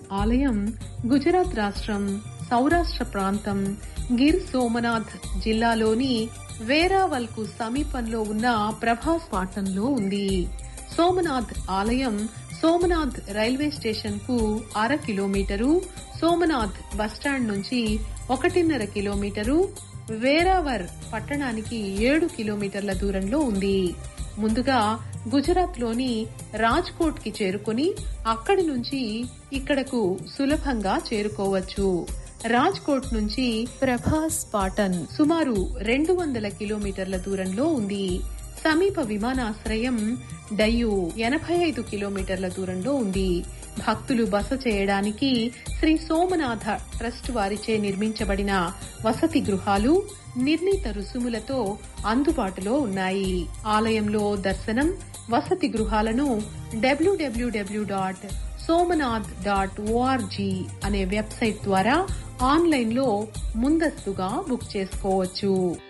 ఆలయం గుజరాత్ రాష్ట్రం సౌరాష్ట్ర ప్రాంతం గిర్ సోమనాథ్ జిల్లాలోని వేరావల్ కు సమీపంలో ఉన్న ప్రభాస్ పాటంలో ఉంది సోమనాథ్ ఆలయం సోమనాథ్ రైల్వే స్టేషన్ కు అర కిలోమీటరు సోమనాథ్ బస్టాండ్ నుంచి ఒకటిన్నర కిలోమీటరు వేరావర్ పట్టణానికి ఏడు కిలోమీటర్ల దూరంలో ఉంది ముందుగా గుజరాత్ లోని రాజ్కోట్ కి చేరుకుని అక్కడి నుంచి ఇక్కడకు సులభంగా చేరుకోవచ్చు రాజ్కోట్ నుంచి ప్రభాస్ పాటన్ సుమారు రెండు వందల కిలోమీటర్ల దూరంలో ఉంది సమీప విమానాశ్రయం డయ్యు ఎనభై ఐదు కిలోమీటర్ల దూరంలో ఉంది భక్తులు బస చేయడానికి శ్రీ సోమనాథ ట్రస్ట్ వారిచే నిర్మించబడిన వసతి గృహాలు నిర్ణీత రుసుములతో అందుబాటులో ఉన్నాయి ఆలయంలో దర్శనం వసతి గృహాలను డబ్ల్యూడబ్ల్యూడబ్ల్యూ డాట్ సోమనాథ్ డాట్ ఓఆర్జీ అనే వెబ్సైట్ ద్వారా ఆన్లైన్లో ముందస్తుగా బుక్ చేసుకోవచ్చు